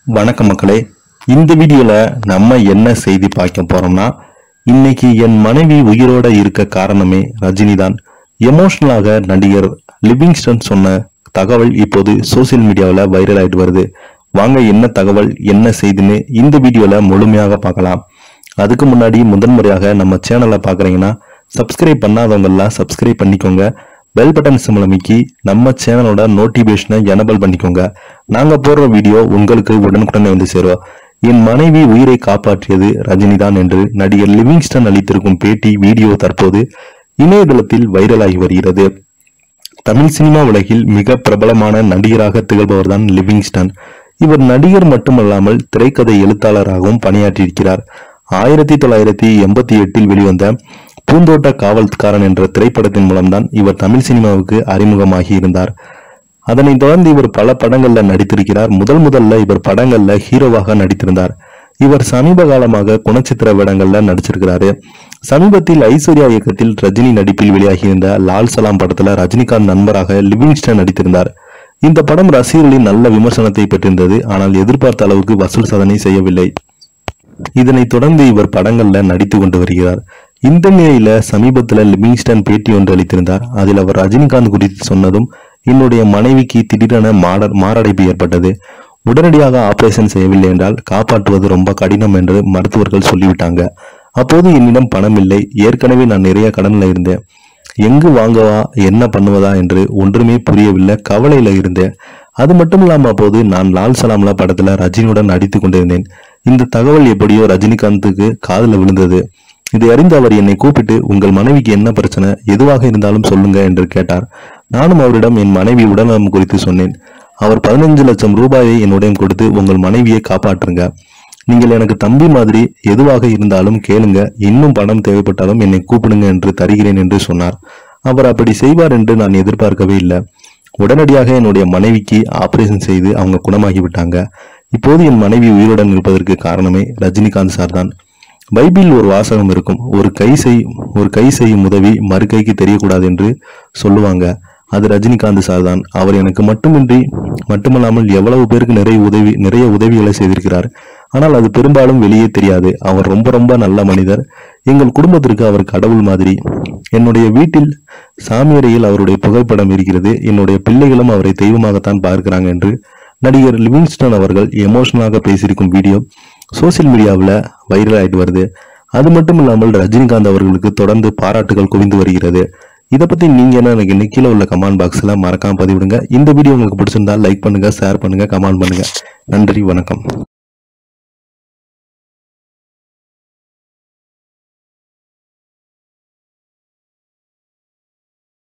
வணக்கம் மக்களே இந்த வீடியோல நம்ம என்ன செய்தி பார்க்க போறோம்னா இன்னைக்கு என் மனைவி உயிரோட இருக்க காரணமே ரஜினி தான் எமோஷனலாக நடிகர் லிவிங்ஸ்டன் சொன்ன தகவல் இப்போது சோசியல் மீடியாவில் வைரல் ஆயிட்டு வருது வாங்க என்ன தகவல் என்ன செய்தின்னு இந்த வீடியோல முழுமையாக பார்க்கலாம் அதுக்கு முன்னாடி முதன்முறையாக நம்ம சேனலை பார்க்குறீங்கன்னா சப்ஸ்கிரைப் பண்ணாதவங்க எல்லாம் சப்ஸ்கிரைப் பண்ணிக்கோங்க பெல் பட்டன் சிம்மில் அமைக்கி நம்ம சேனலோட நோட்டிபிகேஷனை எனபிள் பண்ணிக்கோங்க நாங்க போடுற வீடியோ உங்களுக்கு உடனுக்குடனே வந்து சேரும் என் மனைவி உயிரை காப்பாற்றியது ரஜினிதான் என்று நடிகர் லிவிங்ஸ்டன் அளித்திருக்கும் பேட்டி வீடியோ தற்போது இணையதளத்தில் வைரலாகி வருகிறது தமிழ் சினிமா உலகில் மிக பிரபலமான நடிகராக திகழ்பவர்தான் லிவிங்ஸ்டன் இவர் நடிகர் மட்டுமல்லாமல் திரைக்கதை எழுத்தாளராகவும் பணியாற்றியிருக்கிறார் ஆயிரத்தி தொள்ளாயிரத்தி எண்பத்தி எட்டில் வெளிவந்த பூந்தோட்ட காவல்காரன் என்ற திரைப்படத்தின் மூலம்தான் இவர் தமிழ் சினிமாவுக்கு அறிமுகமாகி இருந்தார் அதனைத் தொடர்ந்து இவர் பல படங்கள்ல நடித்திருக்கிறார் முதல் முதல்ல இவர் படங்கள்ல ஹீரோவாக நடித்திருந்தார் இவர் சமீப காலமாக குணச்சித்திர வேடங்கள்ல நடிச்சிருக்கிறாரு சமீபத்தில் ஐஸ்வர்யா இயக்கத்தில் ரஜினி நடிப்பில் வெளியாகியிருந்த லால் சலாம் படத்துல ரஜினிகாந்த் நண்பராக லிவிங்ஸ்டன் நடித்திருந்தார் இந்த படம் ரசிகர்களின் நல்ல விமர்சனத்தை பெற்றிருந்தது ஆனால் எதிர்பார்த்த அளவுக்கு வசூல் சாதனை செய்யவில்லை இதனைத் தொடர்ந்து இவர் படங்கள்ல நடித்து கொண்டு வருகிறார் இந்த நிலையில சமீபத்துல லிவிங்ஸ்டன் பேட்டி ஒன்று அளித்திருந்தார் அதில் அவர் ரஜினிகாந்த் குறித்து சொன்னதும் என்னுடைய மனைவிக்கு திடீரென மாட மாரடைப்பு ஏற்பட்டது உடனடியாக ஆபரேஷன் செய்யவில்லை என்றால் காப்பாற்றுவது ரொம்ப கடினம் என்று மருத்துவர்கள் சொல்லிவிட்டாங்க அப்போது என்னிடம் பணம் இல்லை ஏற்கனவே நான் நிறைய கடன்ல இருந்தேன் எங்கு வாங்கவா என்ன பண்ணுவதா என்று ஒன்றுமே புரியவில்லை கவலையில இருந்தேன் அது மட்டும் இல்லாம அப்போது நான் லால் சலாம்லா படத்துல ரஜினியுடன் நடித்து கொண்டிருந்தேன் இந்த தகவல் எப்படியோ ரஜினிகாந்துக்கு காதுல விழுந்தது இதை அறிந்து அவர் என்னை கூப்பிட்டு உங்கள் மனைவிக்கு என்ன பிரச்சனை எதுவாக இருந்தாலும் சொல்லுங்க என்று கேட்டார் நானும் அவரிடம் என் மனைவி உடல்நலம் குறித்து சொன்னேன் அவர் பதினஞ்சு லட்சம் ரூபாயை என்னுடன் கொடுத்து உங்கள் மனைவியை காப்பாற்றுங்க நீங்கள் எனக்கு தம்பி மாதிரி எதுவாக இருந்தாலும் கேளுங்க இன்னும் பணம் தேவைப்பட்டாலும் என்னை கூப்பிடுங்க என்று தருகிறேன் என்று சொன்னார் அவர் அப்படி செய்வார் என்று நான் எதிர்பார்க்கவே இல்லை உடனடியாக என்னுடைய மனைவிக்கு ஆபரேஷன் செய்து அவங்க குணமாகி விட்டாங்க இப்போது என் மனைவி உயிருடன் இருப்பதற்கு காரணமே ரஜினிகாந்த் சார் தான் பைபிளில் ஒரு வாசகம் இருக்கும் ஒரு கை செய் ஒரு கை செய்யும் உதவி மறு கைக்கு தெரியக்கூடாது என்று சொல்லுவாங்க அது ரஜினிகாந்த் சார் தான் அவர் எனக்கு மட்டுமின்றி மட்டுமல்லாமல் எவ்வளவு பேருக்கு நிறைய உதவி நிறைய உதவிகளை செய்திருக்கிறார் ஆனால் அது பெரும்பாலும் வெளியே தெரியாது அவர் ரொம்ப ரொம்ப நல்ல மனிதர் எங்கள் குடும்பத்திற்கு அவர் கடவுள் மாதிரி என்னுடைய வீட்டில் சாமியறையில் அவருடைய புகைப்படம் இருக்கிறது என்னுடைய பிள்ளைகளும் அவரை தெய்வமாகத்தான் பார்க்கிறாங்க என்று நடிகர் லிவிங்ஸ்டன் அவர்கள் எமோஷனலாக பேசியிருக்கும் வீடியோ சோசியல் மீடியாவில் வைரல் ஆயிட்டு வருது அது மட்டும் இல்லாமல் ரஜினிகாந்த் அவர்களுக்கு தொடர்ந்து பாராட்டுகள் குவிந்து வருகிறது இதை பத்தி நீங்க என்ன நினைக்கிறீங்க கீழே உள்ள கமெண்ட் பாக்ஸ்ல மறக்காம பதிவிடுங்க இந்த வீடியோ உங்களுக்கு பிடிச்சிருந்தா லைக் பண்ணுங்க ஷேர் பண்ணுங்க கமெண்ட் பண்ணுங்க நன்றி வணக்கம்